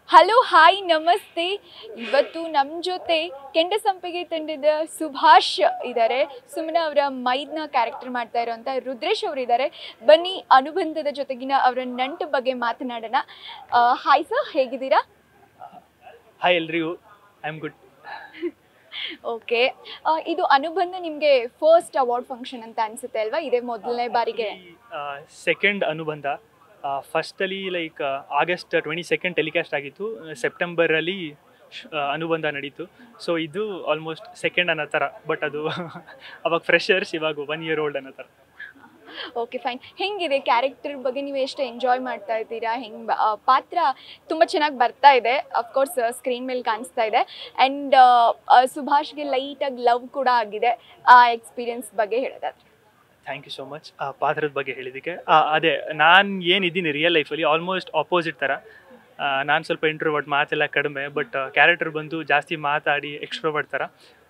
hello hi ನಮಸ್ತೆ ಇವತ್ತು ನಮ್ಮ ಜೊತೆ ಕೆಂಡಸಂಪಿಗೆ ತಂಡದ ಸುಭಾಷ್ ಇದ್ದಾರೆ ಸುಮನ ಅವರ ಮೈದ್ನ ಕ್ಯಾರೆಕ್ಟರ್ ಮಾಡ್ತಾ ಇರುವಂಥ ರುದ್ರೇಶ್ ಅವರು ಇದ್ದಾರೆ ಬನ್ನಿ ಅನುಬಂಧದ ಜೊತೆಗಿನ ಅವರ ನಂಟು ಬಗ್ಗೆ ಮಾತನಾಡೋಣ ಹಾಯ್ ಸರ್ ಹೇಗಿದ್ದೀರಾ ಹಾಯ್ ಎಲ್ರಿಗೂ ಐ ಆಮ್ ಗುಡ್ ಓಕೆ ಇದು ಅನುಬಂಧ ನಿಮಗೆ ಫಸ್ಟ್ ಅವಾರ್ಡ್ ಫಂಕ್ಷನ್ ಅಂತ ಅನ್ಸುತ್ತೆ ಅಲ್ವಾ ಇದೇ ಮೊದಲನೇ ಬಾರಿಗೆ ಸೆಕೆಂಡ್ ಅನುಬಂಧ ಫಸ್ಟಲ್ಲಿ like August twenty second telecast ಆಗಿತ್ತು ಸೆಪ್ಟೆಂಬರಲ್ಲಿ ಅನುಬಂಧ ನಡೀತು ಸೊ ಇದು ಆಲ್ಮೋಸ್ಟ್ ಸೆಕೆಂಡ್ ಅನ್ನೋ ಥರ ಬಟ್ ಅದು ಅವಾಗ ಫ್ರೆಷರ್ಸ್ ಇವಾಗ ಒನ್ ಇಯರ್ ಓಲ್ಡ್ ಅನ್ನೋ ಥರ ಓಕೆ ಫೈನ್ ಹೆಂಗಿದೆ ಕ್ಯಾರೆಕ್ಟರ್ ಬಗ್ಗೆ ನೀವು ಎಷ್ಟು ಎಂಜಾಯ್ ಮಾಡ್ತಾ ಇದ್ದೀರಾ ಹೆಂಗೆ ಪಾತ್ರ ತುಂಬ ಚೆನ್ನಾಗಿ ಬರ್ತಾ ಇದೆ ಅಫ್ಕೋರ್ಸ್ ಸ್ಕ್ರೀನ್ ಮೇಲೆ ಕಾಣಿಸ್ತಾ ಇದೆ ಆ್ಯಂಡ್ ಸುಭಾಷ್ಗೆ ಲೈಟಾಗಿ ಲವ್ ಕೂಡ ಆಗಿದೆ ಆ ಎಕ್ಸ್ಪೀರಿಯನ್ಸ್ ಬಗ್ಗೆ ಹೇಳೋದಾದ್ರೆ ಥ್ಯಾಂಕ್ ಯು ಸೋ ಮಚ್ ಆ ಪಾತ್ರದ ಬಗ್ಗೆ ಹೇಳಿದ್ದಕ್ಕೆ ಆ, ಅದೇ ನಾನು ಏನಿದ್ದೀನಿ ರಿಯಲ್ ಲೈಫಲ್ಲಿ ಆಲ್ಮೋಸ್ಟ್ ಆಪೋಸಿಟ್ ಥರ ನಾನು ಸ್ವಲ್ಪ ಇಂಟ್ರೋವರ್ಟ್ ಮಾತೆಲ್ಲ ಕಡಿಮೆ ಬಟ್ ಕ್ಯಾರೆಕ್ಟರ್ ಬಂದು ಜಾಸ್ತಿ ಮಾತಾಡಿ ಎಕ್ಸ್ಟ್ರೋವರ್ಟ್ ಥರ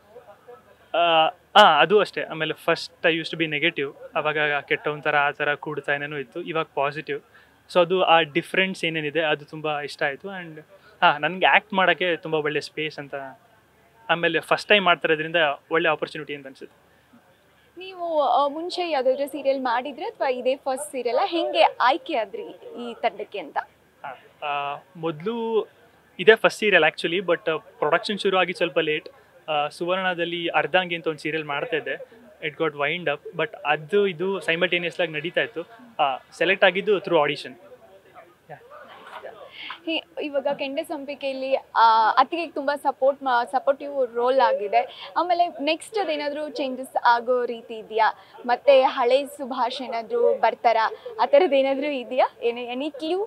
ಹಾಂ ಅದು ಅಷ್ಟೇ ಆಮೇಲೆ first I use to be negative ಅವಾಗ ಕೆಟ್ಟವನ್ ಥರ ಆ ಥರ ಕೂಡ್ತಾ ಏನೇನೋ ಇತ್ತು ಇವಾಗ ಪಾಸಿಟಿವ್ ಸೊ ಅದು ಆ ಡಿಫ್ರೆನ್ಸ್ ಏನೇನಿದೆ ಅದು ತುಂಬ ಇಷ್ಟ ಆಯಿತು ಆ್ಯಂಡ್ ಹಾಂ ನನಗೆ ಆ್ಯಕ್ಟ್ ಮಾಡೋಕ್ಕೆ ತುಂಬ ಒಳ್ಳೆ ಸ್ಪೇಸ್ ಅಂತ ಆಮೇಲೆ ಫಸ್ಟ್ ಟೈಮ್ ಮಾಡ್ತಿರೋದ್ರಿಂದ ಒಳ್ಳೆ ಆಪರ್ಚುನಿಟಿ ಅಂತ ಅನಿಸುತ್ತೆ ನೀವು ಆ, ಮುಂಚೆ ಯಾವುದಾದ್ರೂ ಸೀರಿಯಲ್ ಮಾಡಿದ್ರೆ ಅಥವಾ ಇದೇ ಫಸ್ಟ್ ಸೀರಿಯಲ್ ಹೆಂಗೆ ಆಯ್ಕೆ ಆದ್ರಿ ಈ ತಂಡಕ್ಕೆ ಅಂತ ಮೊದಲು ಇದೇ first serial actually but production ಶುರು ಆಗಿ ಸ್ವಲ್ಪ ಲೇಟ್ ಸುವರ್ಣದಲ್ಲಿ ಅರ್ಧಾಂಗಿ ಅಂತ ಒಂದು ಸೀರಿಯಲ್ ಮಾಡ್ತಾ ಇದ್ದೆ it got wind up but ಅದು ಇದು ಸೈಮಲ್ಟೇನಿಯಸ್ ಆಗಿ ನಡೀತಾ ಇತ್ತು ಸೆಲೆಕ್ಟ್ ಆಗಿದ್ದು ಥ್ರೂ ಆಡಿಷನ್ ಹಿ- ಇವಾಗ ಕೆಂಡೆ ಸಂಪಿಕೆಯಲ್ಲಿ ಆ, ಅತ್ತಿಗೆ ತುಂಬ ಸಪೋರ್ಟ್ ಸಪೋರ್ಟಿವ್ ರೋಲ್ ಆಗಿದೆ ಆಮೇಲೆ ನೆಕ್ಸ್ಟ್ ಅದೇನಾದರೂ ಚೇಂಜಸ್ ಆಗೋ ರೀತಿ ಇದೆಯಾ ಮತ್ತೆ ಹಳೆ ಸುಭಾಷ್ ಏನಾದರೂ ಬರ್ತಾರಾ ಆ ಥರದ್ದು ಏನಾದರೂ ಇದೆಯಾ ಏನೇ ಎನಿ ಕ್ಲೂ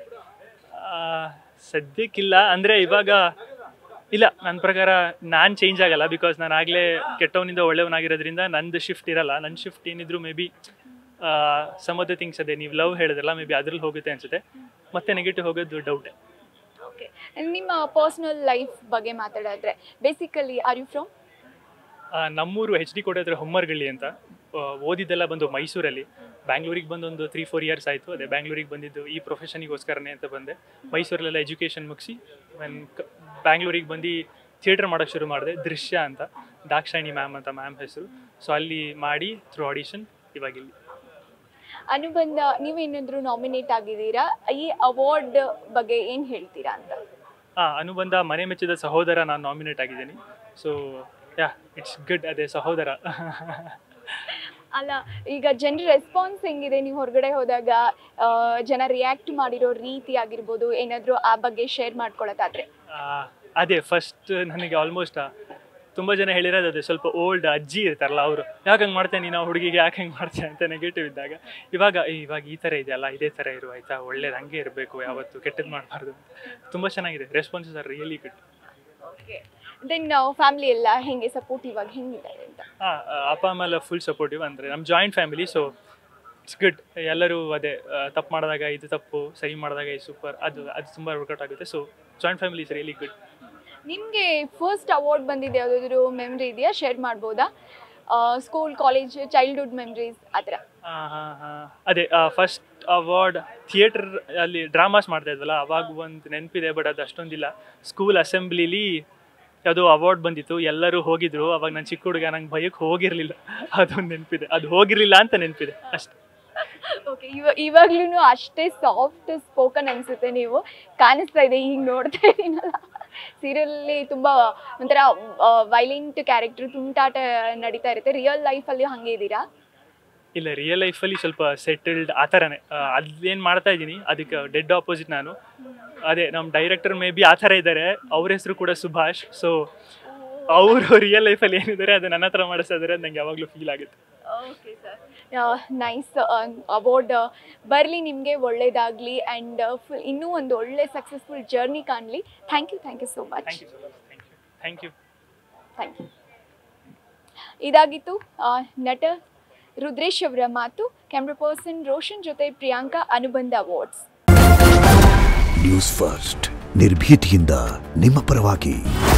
ಸದ್ಯಕ್ಕಿಲ್ಲ ಅಂದರೆ ಇವಾಗ ಇಲ್ಲ ನನ್ನ ಪ್ರಕಾರ ನಾನು ಚೇಂಜ್ ಆಗಲ್ಲ ಬಿಕಾಸ್ ನಾನು ಆಗಲೇ ಕೆಟ್ಟವನಿಂದ ಒಳ್ಳೆಯವನಾಗಿರೋದ್ರಿಂದ ನಂದು ಶಿಫ್ಟ್ ಇರಲ್ಲ ನನ್ನ ಶಿಫ್ಟ್ ಏನಿದ್ರು maybe some of the things ಅದೇ ನೀವು ಲವ್ ಹೇಳಿದ್ರಲ್ಲ ಮೇ ಬಿ ಅದ್ರಲ್ಲಿ ಹೋಗುತ್ತೆ ಅನ್ಸುತ್ತೆ ಮತ್ತೆ ನೆಗೆಟಿವ್ ಹೋಗೋದು ಡೌಟೇ ಓಕೆ ನಿಮ್ಮ ಪರ್ಸ್ನಲ್ ಲೈಫ್ ಬಗ್ಗೆ ಮಾತಾಡಿದ್ರೆ ಬೇಸಿಕಲಿ ಆರ್ ಯು ಫ್ರಮ್ ಆ, ನಮ್ಮೂರು ಎಚ್ ಡಿ ಕೋಟೆ ಹತ್ರ ಹೊಮ್ಮರ್ಗಳ್ಳಿ ಅಂತ ಆ, ಓದಿದ್ದೆಲ್ಲ ಬಂದು ಮೈಸೂರಲ್ಲಿ ಬ್ಯಾಂಗ್ಳೂರಿಗೆ ಬಂದು ಒಂದು ತ್ರೀ ಫೋರ್ ಇಯರ್ಸ್ ಆಯಿತು ಅದೇ ಬ್ಯಾಂಗ್ಳೂರಿಗೆ ಬಂದಿದ್ದು ಈ ಪ್ರೊಫೆಷನಿಗೋಸ್ಕರನೇ ಅಂತ ಬಂದೆ ಮೈಸೂರಲ್ಲೆಲ್ಲ ಎಜುಕೇಷನ್ ಮುಗಿಸಿ ಮನ್ ಬ್ಯಾಂಗ್ಳೂರಿಗೆ ಬಂದು ಥಿಯೇಟರ್ ಮಾಡೋಕ್ಕೆ ಶುರು ಮಾಡಿದೆ ದೃಶ್ಯ ಅಂತ ದಾಕ್ಷಾಯಿಣಿ ಮ್ಯಾಮ್ ಅಂತ ಮ್ಯಾಮ್ ಹೆಸರು ಸೊ ಅಲ್ಲಿ ಮಾಡಿ ಥ್ರೂ ಆಡಿಷನ್ ಇವಾಗ ಇಲ್ಲಿ ಅನುಬಂಧ ನೀವೇನಾದರೂ ನಾಮಿನೇಟ್ ಆಗಿದ್ದೀರಾ ಈ ಅವಾರ್ಡ್ ಬಗ್ಗೆ ಏನು ಹೇಳ್ತೀರಾ ಅಂತ ಹಾಂ ಅನುಬಂಧ ಮನೆ ಮೆಚ್ಚಿದ ಸಹೋದರ ನಾನು ನಾಮಿನೇಟ್ ಆಗಿದ್ದೀನಿ ಸೊ ಯಾ ಇಟ್ಸ್ ಗುಡ್ ಅದೇ ಸಹೋದರ ಅಲ್ಲ ಈಗ ಜನರ ರೆಸ್ಪಾನ್ಸ್ ಹೆಂಗಿದೆ ನೀವು ಹೊರಗಡೆ ಹೋದಾಗ ಆ, ಜನ ರಿಯಾಕ್ಟ್ ಮಾಡಿರೋ ರೀತಿ ಆಗಿರ್ಬೋದು ಏನಾದರೂ ಆ ಬಗ್ಗೆ ಶೇರ್ ಮಾಡ್ಕೊಳ್ಳೋದಾದ್ರೆ ಆ, ಅದೇ ಫಸ್ಟ್ ನನಗೆ ಆಲ್ಮೋಸ್ಟ್ ತುಂಬ ಜನ ಹೇಳಿರೋದು ಅದೇ ಸ್ವಲ್ಪ ಓಲ್ಡ್ ಅಜ್ಜಿ ಇರ್ತಾರಲ್ಲ ಅವರು ಯಾಕೆ ಹಂಗೆ ಮಾಡ್ತೇನೆ ನೀನು ಆ ಹುಡುಗಿಗೆ ಯಾಕೆ ಹಂಗೆ ಮಾಡ್ತೇನೆ ಅಂತ ನೆಗೆಟಿವ್ ಇದ್ದಾಗ ಇವಾಗ ಏ, ಇವಾಗ ಈ ಥರ ಇದೆಯಲ್ಲ ಇದೇ ಥರ ಇರು ಆಯಿತಾ ಒಳ್ಳೇದು ಹಂಗೆ ಇರಬೇಕು ಯಾವತ್ತು ಕೆಟ್ಟದ್ದು ಮಾಡಬಾರ್ದು ತುಂಬ ಚೆನ್ನಾಗಿದೆ responses are really good okay then family ಎಲ್ಲ ಹೆಂಗೆ ಸಪೋರ್ಟಿವ್ ಆಗಿ ಹೆಂಗಿದ್ದಾರೆ ಅಂತ ಹಾಂ ಅಪ್ಪ ಅಮ್ಮ ಎಲ್ಲ ಫುಲ್ ಸಪೋರ್ಟಿವ್ ಅಂದರೆ ನಮ್ಮ joint family so it's good ಎಲ್ಲರೂ ಅದೇ ತಪ್ಪು ಮಾಡಿದಾಗ ಇದು ತಪ್ಪು ಸರಿ ಮಾಡಿದಾಗ ಇದು ಸೂಪರ್ ಅದು ಅದು ತುಂಬ ವರ್ಕೌಟ್ ಆಗುತ್ತೆ so joint family is really good ನಿಮಗೆ ಫಸ್ಟ್ ಅವಾರ್ಡ್ ಬಂದಿದೆ ಯಾವುದಾದ್ರೂ ಮೆಮ್ರಿ ಇದೆಯಾ ಶೇರ್ ಮಾಡ್ಬೋದಾ ಸ್ಕೂಲ್ ಕಾಲೇಜ್ ಚೈಲ್ಡ್ಹುಡ್ ಮೆಮ್ರೀಸ್ ಆ ಥರ ಹಾಂ ಹಾಂ ಹಾಂ ಅದೇ ಫಸ್ಟ್ ಅವಾರ್ಡ್ ಥಿಯೇಟರ್ ಅಲ್ಲಿ ಡ್ರಾಮಾಸ್ ಮಾಡ್ತಾ ಇದ್ವಲ್ಲ ಅವಾಗ ಒಂದು ನೆನಪಿದೆ ಬಟ್ ಅದು ಅಷ್ಟೊಂದಿಲ್ಲ ಸ್ಕೂಲ್ ಅಸೆಂಬ್ಲಿಲಿ ಯಾವುದೋ ಅವಾರ್ಡ್ ಬಂದಿತ್ತು ಎಲ್ಲರೂ ಹೋಗಿದ್ರು ಅವಾಗ ನಾನು ಚಿಕ್ಕ ಹುಡುಗ ನಂಗೆ ಭಯಕ್ಕೆ ಹೋಗಿರಲಿಲ್ಲ ಅದೊಂದು ನೆನಪಿದೆ ಅದು ಹೋಗಿರಲಿಲ್ಲ ಅಂತ ನೆನಪಿದೆ ಅಷ್ಟೇ ಓಕೆ ಇವ ಇವಾಗ್ಲೂ ಅಷ್ಟೇ ಸಾಫ್ಟ್ ಸ್ಪೋಕನ್ ಅನ್ಸುತ್ತೆ ನೀವು ಕಾಣಿಸ್ತಾ ಇದೆ ಈಗ ನೋಡ್ತಾ ಇದ್ದೀನಲ್ಲ ಸೀರಿಯಲಲ್ಲಿ ತುಂಬ ಒಂಥರ ವೈಲೆಂಟ್ ಕ್ಯಾರೆಕ್ಟರ್ ತುಂಟಾಟ ನಡೀತಾ ಇರುತ್ತೆ ರಿಯಲ್ ಲೈಫಲ್ಲಿ ಹಂಗೆ ಇದ್ದೀರಾ ಇಲ್ಲ ರಿಯಲ್ ಲೈಫಲ್ಲಿ ಸ್ವಲ್ಪ ಸೆಟಲ್ಡ್ ಆ ಥರನೇ ಅದೇನು ಮಾಡ್ತಾ ಇದ್ದೀನಿ ಅದಕ್ಕೆ ಡೆಡ್ ಆಪೋಸಿಟ್ ನಾನು ಅದೇ ನಮ್ಮ ಡೈರೆಕ್ಟರ್ ಮೇ ಬಿ ಆ ಥರ ಇದ್ದಾರೆ ಅವ್ರ ಹೆಸರು ಕೂಡ ಸುಭಾಷ್ ಸೊ ಅವರು ರಿಯಲ್ ಲೈಫಲ್ಲಿ ಏನಿದ್ದಾರೆ ಅದು ನನ್ನ ಹತ್ರ ಮಾಡಿಸ್ತಾ ಇದ್ದಾರೆ ಅದು ನಂಗೆ ಯಾವಾಗಲೂ ಫೀಲ್ ಆಗುತ್ತೆ ಓಕೆ ಸರ್ ನೈಸ್ ಅವಾರ್ಡ್ ಬರಲಿ ನಿಮಗೆ ಒಳ್ಳೇದಾಗಲಿ ಆ್ಯಂಡ್ ಫುಲ್ ಇನ್ನೂ ಒಂದು ಒಳ್ಳೆ ಸಕ್ಸಸ್ಫುಲ್ ಜರ್ನಿ ಕಾಣಲಿ thank you thank you so much thank you so much thank you thank you thank you ಇದಾಗಿತ್ತು ಆ, ನಟ ರುದ್ರೇಶ್ ಅವರ ಮಾತು ಕ್ಯಾಮ್ರಾ ಪರ್ಸನ್ ರೋಷನ್ ಜೊತೆ ಪ್ರಿಯಾಂಕಾ ಅನುಬಂಧ ಅವಾರ್ಡ್ಸ್ ನ್ಯೂಸ್ ಫಸ್ಟ್ ನಿರ್ಭೀತಿಯಿಂದ ನಿಮ್ಮ ಪರವಾಗಿ